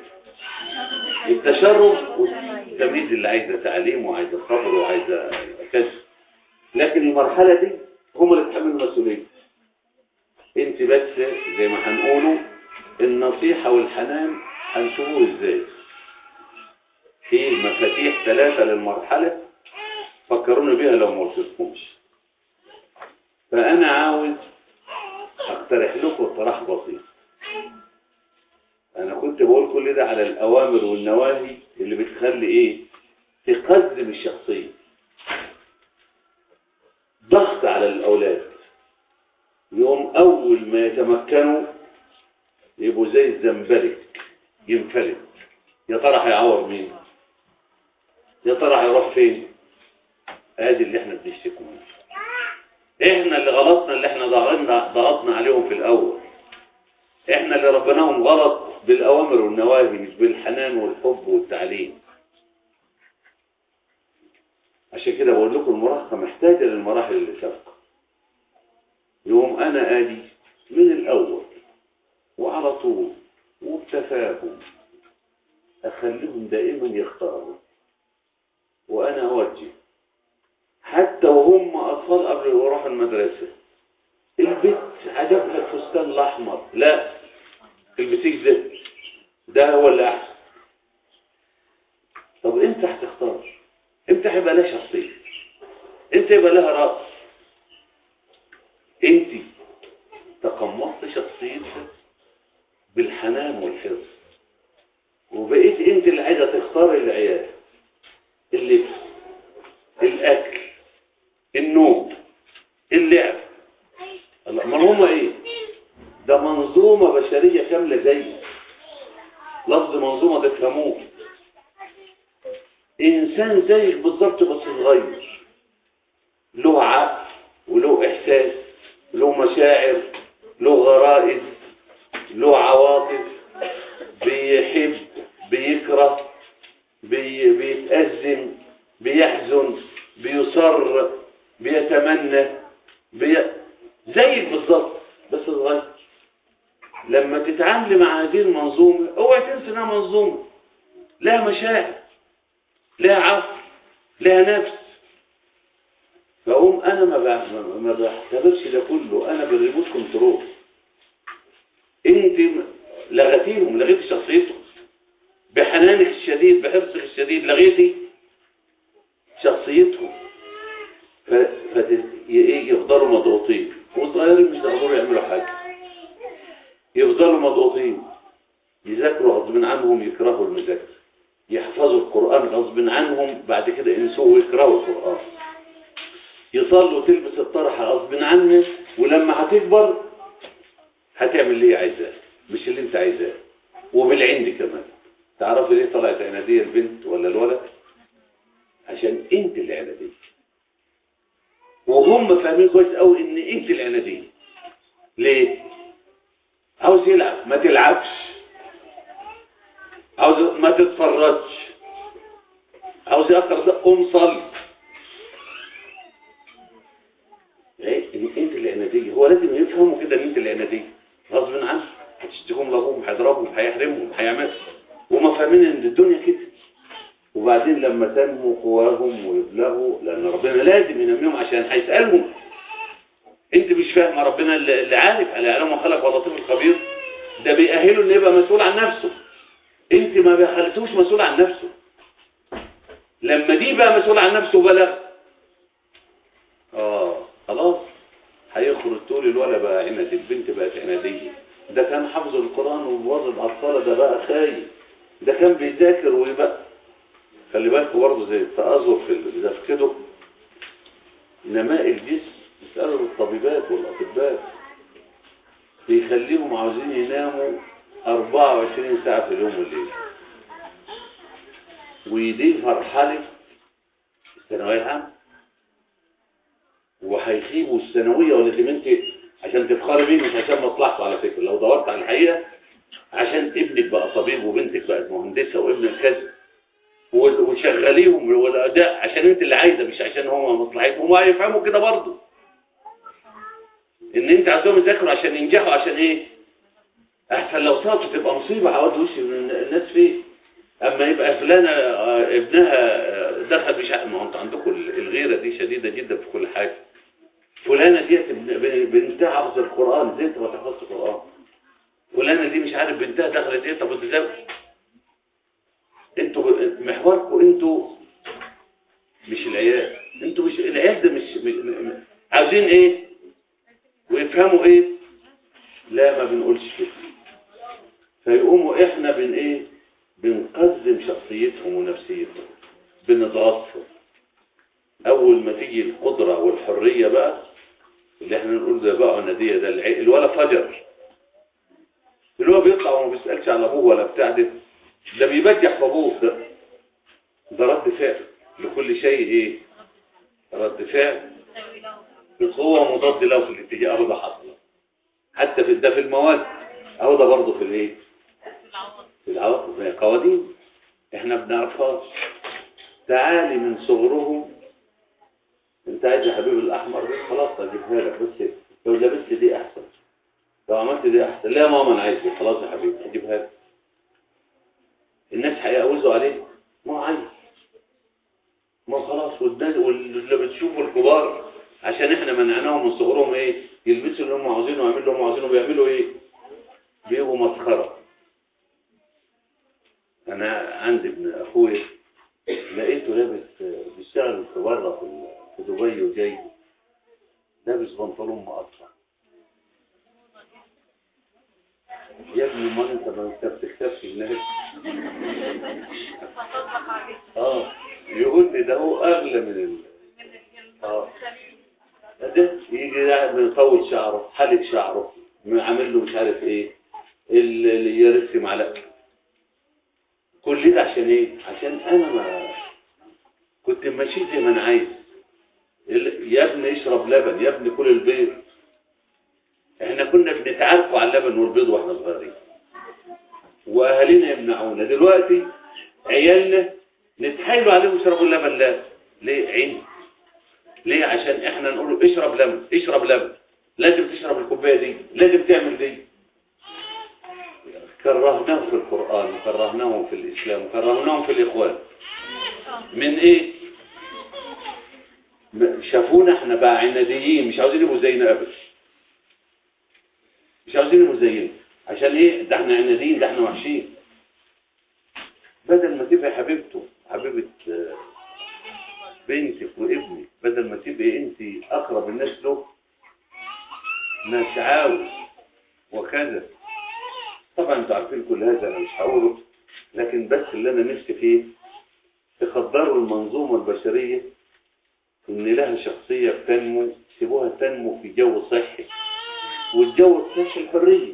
التشرب والتمييز اللي عايزة تعليم وعايزة صبر وعايزة كذا لكن المرحلة دي هم اللي تحملوا المسؤولية انت بس زي ما هنقوله النصيحة والحنان هنشوفوه ازاي في مفاتيح ثلاثة للمرحلة فكروني بيها لو ما قلتلكمش فأنا عاوز أقترح لكم اقتراح بسيط أنا كنت بقول كل ده على الأوامر والنواهي اللي بتخلي إيه تقدم الشخصية ضغط على الأولاد يوم أول ما يتمكنوا يبقوا زي الزنبلك ينفلت يا ترى هيعور مين يا ترى هيروح فين ادي اللي احنا بنشتكوا منه احنا اللي غلطنا اللي احنا ضغطنا ضغطنا عليهم في الاول احنا اللي ربناهم غلط بالاوامر والنواهي مش بالحنان والحب والتعليم عشان كده بقول لكم المراهقه محتاجه للمراحل اللي سابقه يوم انا ادي من الاول وعلى طول وبتفاهم أخليهم دائما يختاروا وأنا أوجه حتى وهم أطفال قبل يروحوا المدرسة البنت عجبها الفستان الأحمر لا البسيك ده ده هو اللي أحسن طب أنت هتختار أنت هيبقى لها شخصية أنت يبقى لها رأس أنت تقمصت شخصيتك بالحنان والحرص وبقيت انت اللي عايزه تختار العيال اللبس الاكل النوم اللعب الله ما هما ايه ده منظومه بشريه كامله زي لفظ منظومه تفهموه انسان زيك بالظبط بس صغير له عقل وله احساس له مشاعر له غرائز له عواطف بيحب بيكره بي بيتأزم بيحزن بيصر بيتمنى بي... زيك بالظبط بس صغير لما تتعامل مع هذه المنظومة اوعى تنسى انها منظومة لها مشاعر لها عقل لها نفس فأقوم أنا ما ب- ما بعتبرش ده كله أنا بالريموت كنترول انت لغتيهم لغيت شخصيتهم بحنانك الشديد بحرصك الشديد لغيتي شخصيتهم ف... فت... ي- يفضلوا مضغوطين والصغيرين مش يقدروا يعملوا حاجة يفضلوا مضغوطين يذاكروا غصب عنهم يكرهوا المذاكرة يحفظوا القرآن غصب عنهم بعد كده ينسوه ويكرهوا القرآن يصلوا تلبس الطرحة غصب عنه ولما هتكبر هتعمل اللي هي عايزاه مش اللي انت عايزاه وبالعند كمان تعرفي ليه طلعت عنادية البنت ولا الولد عشان انت اللي عنادية وهم فاهمين كويس قوي ان انت العنادية ليه عاوز يلعب ما تلعبش عاوز ما تتفرجش عاوز يأخر قوم صلي إيه؟ إن- انت العنادية هو لازم يفهموا كده ان انت العنادية غصب عنه هتشتكيهم لابوهم هيضربهم هيحرمهم هيعمل وما فاهمين ان الدنيا كده وبعدين لما تنمو قواهم ويبلغوا لان ربنا لازم ينميهم عشان هيسألهم انت مش فاهمه ربنا اللي اللي عارف على يعلم خلق واللطيف الخبير ده بيأهله انه يبقى مسؤول عن نفسه انت ما خليتوش مسؤول عن نفسه لما دي بقى مسؤول عن نفسه بلغ اه خلاص هيخرج طول الولد بقى عند البنت بقت عنادية ده كان حافظ القرآن وبوظ الأطفال ده بقى خايف ده كان بيذاكر ويبقى خلي بالكوا برضه زي التآزر في ال- إذا فقدوا نماء الجسم اسألوا الطبيبات والأطباء بيخليهم عاوزين يناموا 24 ساعة في اليوم والليل ودي مرحلة الثانوية العامة وهيخيبوا الثانوية ولازم انت عشان تفخري بيه مش عشان مصلحته على فكرة لو دورت على الحقيقة عشان ابنك بقى طبيب وبنتك بقت مهندسة وابنك كذا وال- وشغليهم والأداء عشان انت اللي عايزة مش عشان هو مصلحتهم وهيفهموا كده برضه ان انت عايزهم يذاكروا عشان ينجحوا عشان ايه احسن لو سقطوا تبقى مصيبة عوض وش من الناس فيه اما يبقى فلانة آه، ابنها آه، دخل مش عارف- ما هو انتوا عندكم الغيرة دي شديدة جدا في كل حاجة فلانة ديت ابن- بنتها حافظ القرآن ازاي انت ما تحفظش القرآن فلانة دي مش عارف بنتها دخلت ايه طب انت ازاي انتوا محوركم انتوا مش العيال انتوا مش العيال ده مش م- م- م- عاوزين ايه ويفهموا ايه لا ما بنقولش كده فيقوموا احنا بن ايه بنقدم شخصيتهم ونفسيتهم بنضغطهم اول ما تيجي القدرة والحرية بقى اللي احنا نقول ده بقى ندية ده العي- الولا فجر اللي هو بيطلع وما بيسألش على ابوه ولا بتاع ده ده بيبجح في ابوه ده ده رد فعل لكل شيء ايه رد فعل بقوة مضاد له في الاتجاه أهو ده حصل حتى في ده في المواد أهو ده برضه في الايه في العواقب هي قوانين احنا بنعرفهاش تعالي من صغرهم انت عايز يا حبيبي الاحمر ده خلاص اجيبها لك بس لو لبست دي احسن لو عملت دي احسن لا يا ماما انا عايز دي. خلاص يا حبيبي اجيبها لك الناس هيقوزوا عليه ما هو عايز ما خلاص والناس واللي بتشوفوا الكبار عشان احنا منعناهم من صغرهم ايه يلبسوا اللي هم عاوزينه ويعملوا اللي هم عاوزينه بيعملوا ايه بيبقوا مسخره انا عندي ابن اخويا لقيته لابس بيشتغل في بره في في دبي وجاي لابس بنطلون مقطع يا ابني امال انت ما انت بتختفش هناك اه يقول لي ده هو اغلى من ال... اه ده يجي قاعد مطول شعره حلق شعره عامل له مش عارف ايه اللي يرسم على كل ده عشان ايه عشان انا ما كنت ماشي زي ما انا عايز ال- يا ابني اشرب لبن يا ابني كل البيض احنا كنا بنتعاركوا على اللبن والبيض واحنا صغيرين واهالينا يمنعونا دلوقتي عيالنا نتحايلوا عليهم يشربوا اللبن لا ليه عين ليه عشان احنا نقول له اشرب لبن اشرب لبن لازم تشرب الكوبايه دي لازم تعمل دي كرهناهم في القرآن وكرهناهم في الإسلام وكرهناهم في الإخوان من إيه م- شافونا احنا بقى عناديين مش عاوزين يبقوا زينا أبدا مش عاوزين يبقوا زينا عشان إيه ده احنا عناديين ده احنا وحشين بدل ما تبقى حبيبته حبيبة آه، بنتك وابنك بدل ما تبقى انت اقرب الناس له ما تعاوز وكذا طبعا انتوا عارفين كل هذا انا مش هقوله لكن بس اللي انا نفسي فيه تقدروا المنظومة البشرية ان لها شخصية بتنمو سيبوها تنمو في جو صحي والجو الصحي الحرية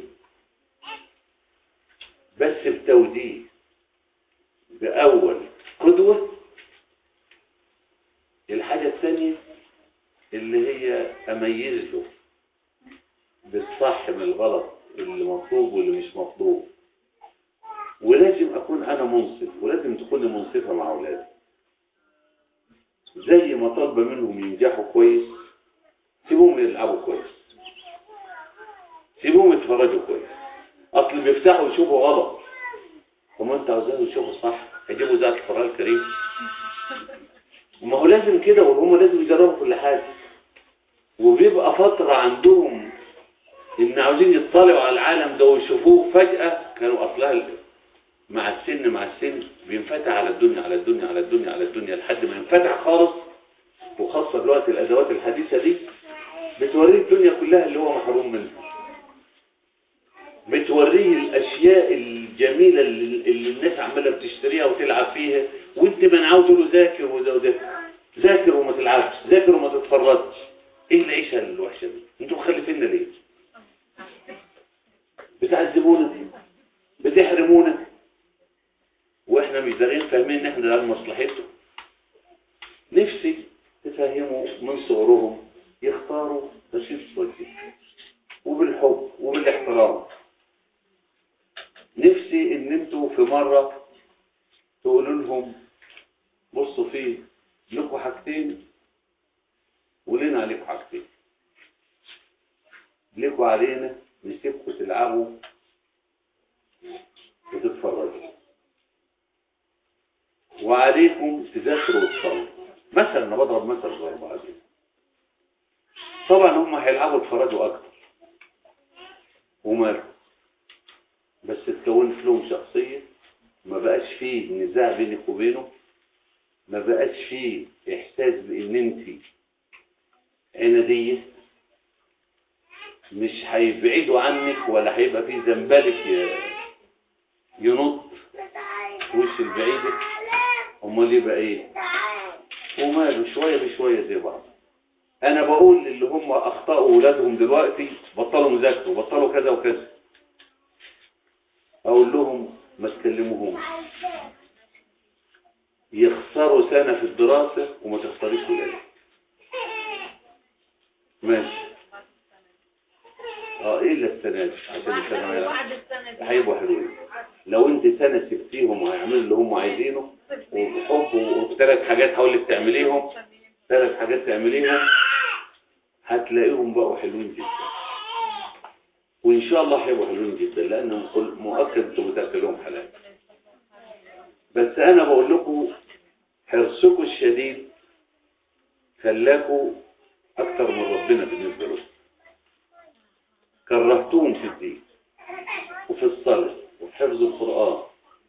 بس بتوجيه بأول قدوة الحاجة الثانية اللي هي أميز له بالصح من الغلط اللي مطلوب واللي مش مطلوب ولازم أكون أنا منصف ولازم تكوني منصفة مع أولادي زي ما طالبه منهم ينجحوا كويس سيبوهم يلعبوا كويس سيبوهم يتفرجوا كويس اصل بيفتحوا يشوفوا غلط هم انت عاوزاهم يشوفوا صح هيجيبوا ذات القرآن الكريم وما هو لازم كده وهم لازم يجربوا كل حاجة وبيبقى فترة عندهم ان عاوزين يطلعوا على العالم ده ويشوفوه فجأة كانوا اصلها مع السن مع السن بينفتح على الدنيا على الدنيا على الدنيا على الدنيا لحد ما ينفتح خالص وخاصة دلوقتي الادوات الحديثة دي بتوريه الدنيا كلها اللي هو محروم منها بتوريه الاشياء الجميلة اللي, اللي الناس عمالة بتشتريها وتلعب فيها وانت منعاه تقول له ذاكر وده وده ذاكر وما تلعبش ذاكر وما تتفرجش ايه العيشة الوحشة دي انتوا مخلفيننا ليه بتعذبونا بتحرمونا واحنا مش دارين فاهمين ان احنا ده مصلحته نفسي تفهموا من صغرهم يختاروا رشيد الوجه وبالحب وبالاحترام نفسي ان انتوا في مرة تقولوا لهم بصوا فيه لكم حاجتين ولنا عليكم حاجتين لكم علينا نسيبكم تلعبوا وتتفرجوا وعليكم تذاكروا وتصلوا مثلا انا بضرب مثل صغير بعدين طبعا هم هيلعبوا يتفرجوا اكتر ومالهم بس اتكونت لهم شخصية ما بقاش فيه نزاع بينك وبينه ما بقاش فيه احساس بان انت عنادية مش هيبعدوا عنك ولا هيبقى فيه زنبلك ي- ينط في وش البعيدة امال يبقى ايه وماله شوية بشوية زي بعض انا بقول اللي هم اخطأوا اولادهم دلوقتي بطلوا مذاكرة بطلوا كذا وكذا اقول لهم ما تكلموهمش يخسروا سنة في الدراسة وما تخسريش ولادك ماشي اه الا السنة دي عشان السنة بعد السنة دي هيبقوا حلوين لو انت سنة سبتيهم وهيعملوا اللي هم عايزينه وبحب وبثلاث حاجات هقول لك تعمليهم ثلاث حاجات تعمليهم هتلاقيهم بقوا حلوين جدا وان شاء الله هيبقوا حلوين جدا لانهم كل- مؤكد انتوا بتاكلهم حلال بس انا بقول لكم حرصكم الشديد خلاكم اكتر من ربنا بالنسبه لكم كرهتوهم في الدين وفي الصلاه وفي حفظ القران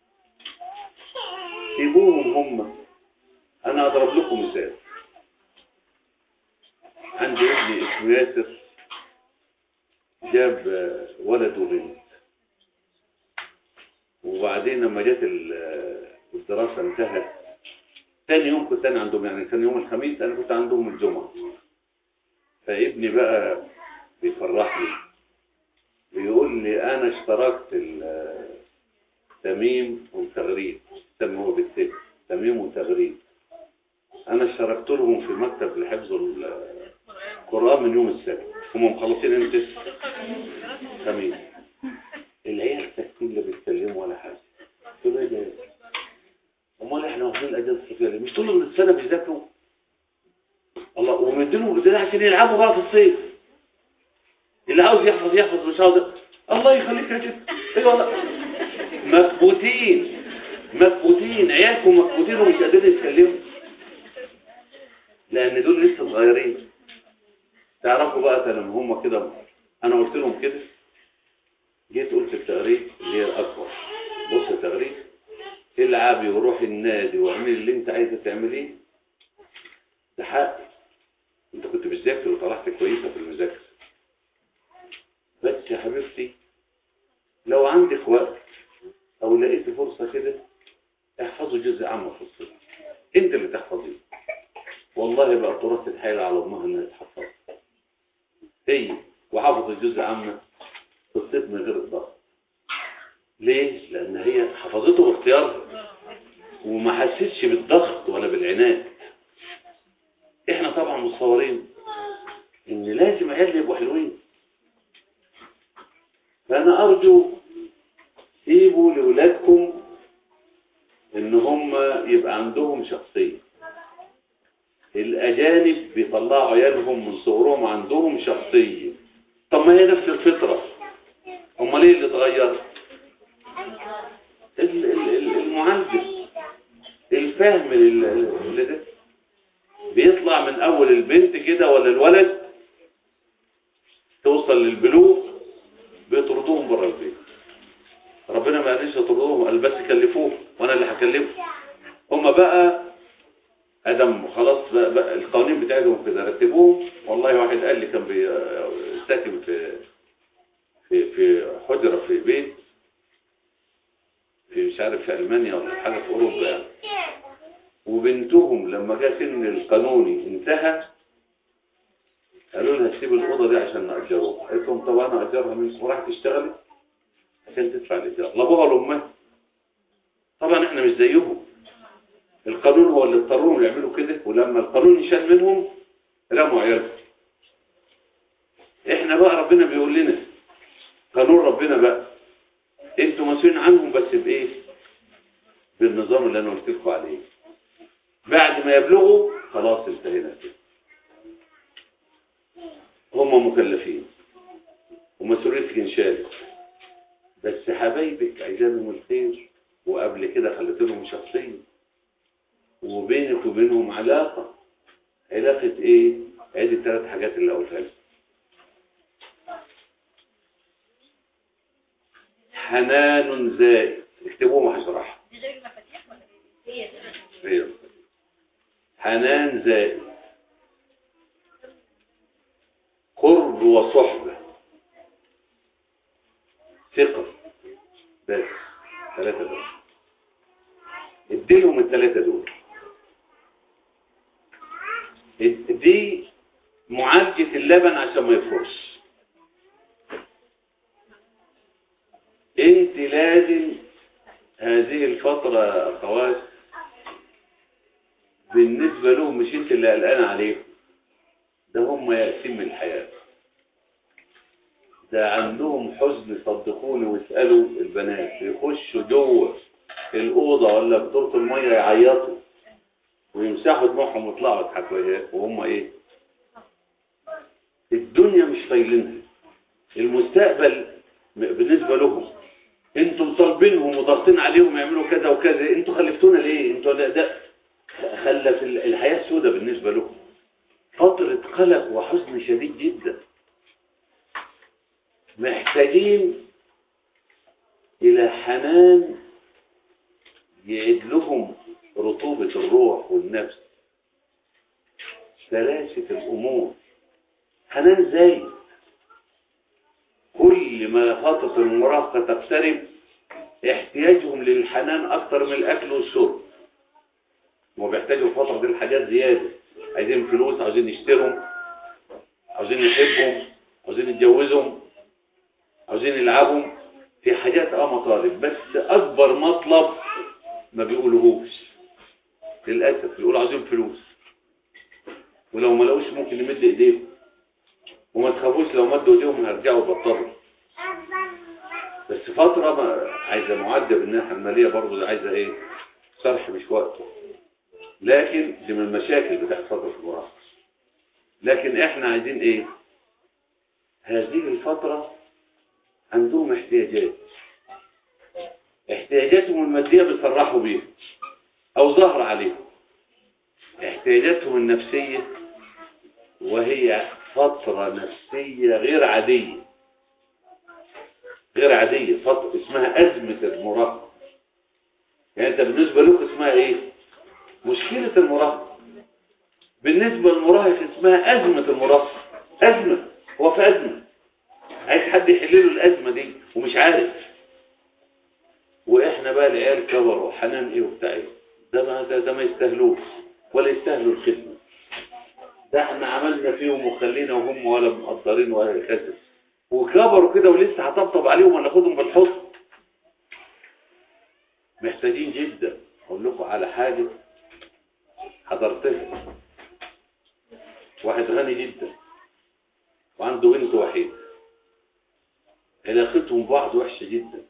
سيبوهم هم انا اضرب لكم مثال عندي ابني اسمه ياسر جاب آه، ولد وبنت وبعدين لما جت ال- آه، الدراسة انتهت ثاني يوم كنت انا عندهم يعني كان يوم الخميس انا كنت عندهم الجمعة فابني بقى بيفرحني بيقول لي انا اشتركت ال- تميم وتغريد تم هو بالتالي تميم وتغريد انا اشتركت لهم في مكتب لحفظ ال- القرآن من يوم السبت هم مخلصين امتى خميس العيال ساكتين لا بيتكلموا ولا حاجه قلت له ايه ده امال احنا واخدين الاجازه الصيفيه ليه؟ مش طول من السنه بيذاكروا الله ومدينهم الجداد عشان يلعبوا بقى في الصيف اللي عاوز يحفظ يحفظ مش عاوز الله يخليك يا جد ايوه والله مكبوتين مكبوتين عيالكم مكبوتين ومش قادرين يتكلموا لان دول لسه صغيرين تعرفوا بقى لما هم كده انا قلت لهم كده جيت قلت التغريد اللي هي الاكبر بص يا تغريد العبي وروحي النادي واعملي اللي انت عايزه تعمليه ده حق انت كنت بتذاكر وطلعت كويسه في المذاكره بس يا حبيبتي لو عندك وقت او لقيت فرصه كده احفظوا جزء عامه في الصيف انت اللي تحفظيه والله بقى تراث الحيل على امها انها تحفظ هي وحفظت جزء عامه في الصيف من غير الضغط ليه؟ لأن هي حفظته باختيارها وما حسيتش بالضغط ولا بالعناد احنا طبعا متصورين ان لازم عيال يبقوا حلوين فانا ارجو سيبوا لاولادكم ان هم يبقى عندهم شخصية الأجانب بيطلعوا عيالهم من صغرهم عندهم شخصية طب ما هي نفس الفطرة امال ايه اللي اتغير ال- ال- ال- المعالجة الفهم اللي اللي ده بيطلع من اول البنت كده ولا الولد توصل للبلوغ بيطردوهم بره البيت ربنا ما قالش يطردوهم قال بس كلفوه وانا اللي هكلفه هم بقى ادم خلاص بقى, بقى القوانين بتاعتهم كده رتبوهم والله واحد قال لي كان بيستكن في في في حجره في بيت في مش عارف في المانيا ولا حاجه في اوروبا يعني وبنتهم لما جه سن القانوني انتهى قالوا لها سيب الاوضه دي عشان ناجروها قالت لهم طب انا اجرها منكم وراحت تشتغلي عشان تدفع الايجار لابوها لامها طبعا احنا مش زيهم القانون هو اللي اضطرهم يعملوا كده ولما القانون يشال منهم رموا عيالهم احنا بقى ربنا بيقول لنا قانون ربنا بقى انتوا مسؤولين عنهم بس بايه بالنظام اللي انا قلت لكم عليه بعد ما يبلغوا خلاص انتهينا كده هم مكلفين ومسؤوليتك انشالت بس حبايبك عايزانهم الخير وقبل كده خلت لهم شخصيه وبينك وبينهم علاقة علاقة ايه ادي الثلاث حاجات اللي قلتها لك حنان زائد اكتبوهم هشرحها دي غير المفاتيح ولا ايه؟ هي ايوه حنان زائد قرب وصحبة ثقة بس ثلاثة دول اديلهم الثلاثة دول دي معالجة اللبن عشان ما يفرش انت لازم هذه الفترة يا اخوات بالنسبة لهم مش انت اللي قلقان عليهم ده هم يأسين من الحياة ده عندهم حزن صدقوني واسألوا البنات يخشوا جوه الأوضة ولا بطولة المية يعيطوا ويمسحوا دموعهم ويطلعوا يضحكوا ايه وهم ايه الدنيا مش طايلينها المستقبل م- بالنسبة لهم انتم طالبينهم وضاغطين عليهم يعملوا كذا وكذا انتوا خلفتونا ليه انتوا ده, ده خلت ال- الحياة سودة بالنسبة لهم فترة قلق وحزن شديد جدا محتاجين إلى حنان يعيد لهم رطوبة الروح والنفس سلاسة الأمور حنان زايد كل ما فترة المراهقة تقترب احتياجهم للحنان أكتر من الأكل والشرب هم بيحتاجوا الفترة دي الحاجات زيادة عايزين فلوس عاوزين يشتروا عاوزين يحبوا عاوزين يتجوزوا عاوزين يلعبوا في حاجات اه مطالب بس اكبر مطلب ما بيقولوهوش للاسف بيقولوا عاوزين فلوس ولو ما لقوش ممكن يمد ايديهم وما تخافوش لو مدوا ايديهم هيرجعوا يبطلوا بس فترة ما عايزة معدة بالناحية المالية برضه عايزة ايه شرح مش وقته لكن دي من المشاكل بتاعت فترة المراهقة لكن احنا عايزين ايه هذه الفترة عندهم احتياجات احتياجاتهم المادية بيصرحوا بيها او ظهر عليهم احتياجاتهم النفسية وهي فترة نفسية غير عادية غير عادية فترة اسمها أزمة المراهقة يعني انت بالنسبة لك اسمها ايه مشكلة المراهقة بالنسبة للمراهق اسمها أزمة المراهقة أزمة هو في أزمة عايز حد يحل له الأزمة دي ومش عارف وإحنا بقى العيال كبروا حنان إيه وبتاع إيه ده ما, ده, ده ما يستاهلوش ولا يستاهلوا الخدمة ده احنا عملنا فيهم وخلينا وهم ولا مقدرين ولا كذا وكبروا كده ولسه هطبطب عليهم ولا اخدهم بالحضن محتاجين جدا اقول لكم على حاجه حضرتها واحد غني جدا وعنده بنت وحيدة علاقتهم ببعض وحشة جدا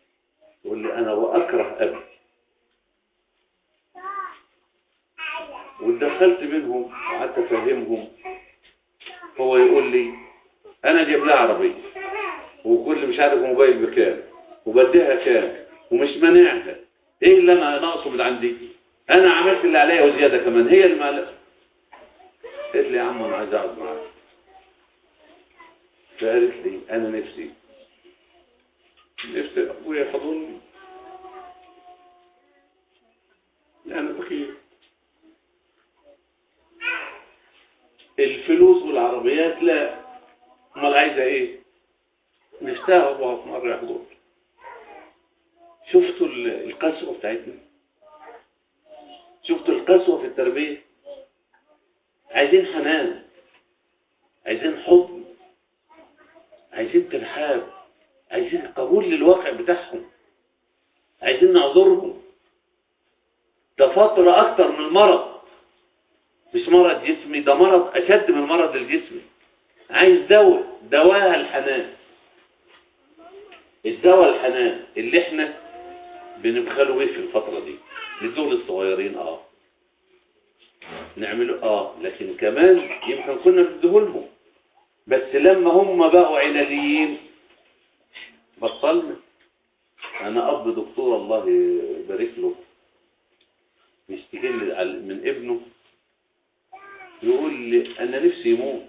يقول لي أنا وأكره أبي واتدخلت منهم وقعدت افهمهم هو يقول لي انا جايب لها عربيه وكل مش عارف موبايل بكام وبديها كام ومش مانعها ايه اللي انا ناقصه من عندي انا عملت اللي عليا وزياده كمان هي اللي ما قالت لي يا عم انا عايز اقعد معاك فقالت لي انا نفسي نفسي ابويا يحضني لا انا بخير الفلوس والعربيات لا امال عايزه ايه نفسها ابوها في مره يحضن شفتوا ال- القسوه بتاعتنا شفتوا القسوه في التربيه عايزين حنان عايزين حضن عايزين ترحاب عايزين قبول للواقع بتاعهم عايزين نعذرهم ده فترة أكتر من المرض مش مرض جسمي ده مرض أشد من المرض الجسمي عايز دواء دواها الحنان الدواء الحنان اللي احنا بنبخلوا بيه في الفترة دي للدول الصغيرين اه نعمله اه لكن كمان يمكن كنا بندهولهم بس لما هم بقوا علاليين بطلنا انا اب دكتور الله يبارك له بيشتكي لي على- من ابنه يقول لي انا نفسي يموت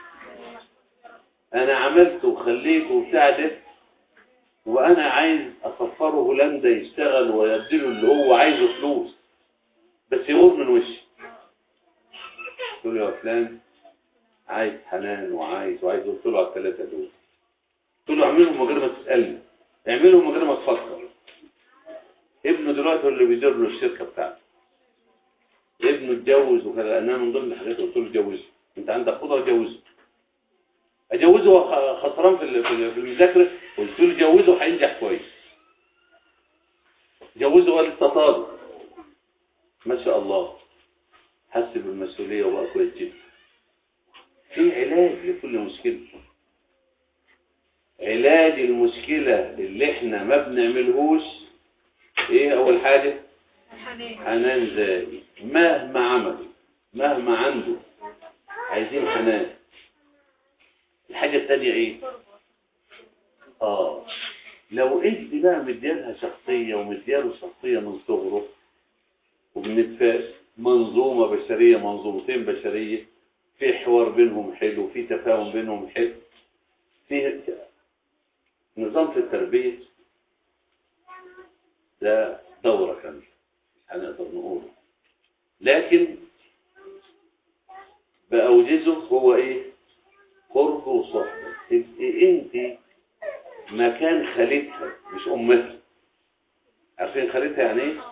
انا عملت وخليت وبتاع ده وانا عايز اسفره هولندا يشتغل ويديله اللي هو عايزه فلوس بس يغور من وشي قلت له يا فلان عايز حنان وعايز وعايز قلت له على الثلاثه دول قلت له اعملهم من غير ما تسالني اعملهم من غير ما تفكر ابنه دلوقتي هو اللي بيدير له الشركه بتاعته ابنه اتجوز وكذا انا من ضمن الحاجات اللي قلت له اتجوزه انت عندك قدره اتجوزه اجوزه هو خ- خسران في ال- في ال- في المذاكره قلت له جوزه هينجح كويس جوزه هو لسه طالب ما شاء الله حس بالمسؤوليه وبقى كويس جدا في علاج لكل مشكله علاج المشكله اللي احنا ما بنعملهوش ايه اول حاجه الحنان حنان ذاتي مهما عمل مهما عنده عايزين حنان الحاجة التانية ايه اه لو انت بقى مديالها شخصية ومدياله شخصية من صغره وبنتفاق منظومة بشرية منظومتين بشرية في حوار بينهم حلو في تفاهم بينهم حلو في نظام في التربية ده دورة كاملة هنقدر نقوله لكن بأوجزه هو ايه قرب وصحبة تبقي انت مكان خالتها مش امها عارفين خالتها يعني ايه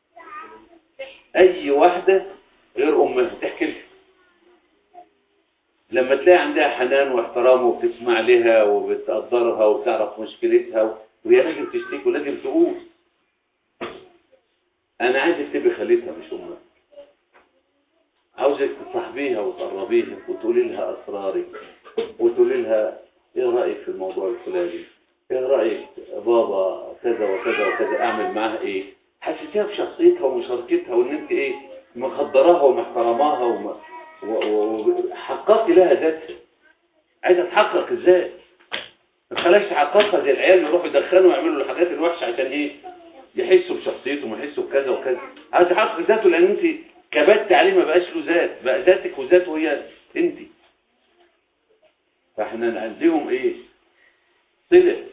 اي واحدة غير امها تحكي لها لما تلاقي عندها حنان واحترام وبتسمع لها وبتقدرها وبتعرف مشكلتها وهي لازم تشتكي ولازم تقول انا عايزك تبقي خالتها مش امها عاوزك تصاحبيها وتقربيها وتقولي لها اسرارك وتقولي لها ايه رايك في الموضوع الفلاني ايه رايك بابا كذا وكذا وكذا اعمل معاها ايه حسسيها بشخصيتها ومشاركتها وان انت ايه مقدراها ومحترماها وم- و- و- وحققتي لها ذاتها عايزه تحقق ازاي ما تخليش تحققها زي العيال اللي يروحوا يدخنوا ويعملوا الحاجات الوحشه عشان ايه يحسوا بشخصيتهم ويحسوا بكذا وكذا عايز يحقق ذاته لان انت كبت عليه ما بقاش له ذات بقى ذاتك وذاته هي انت فاحنا عندهم ايه صله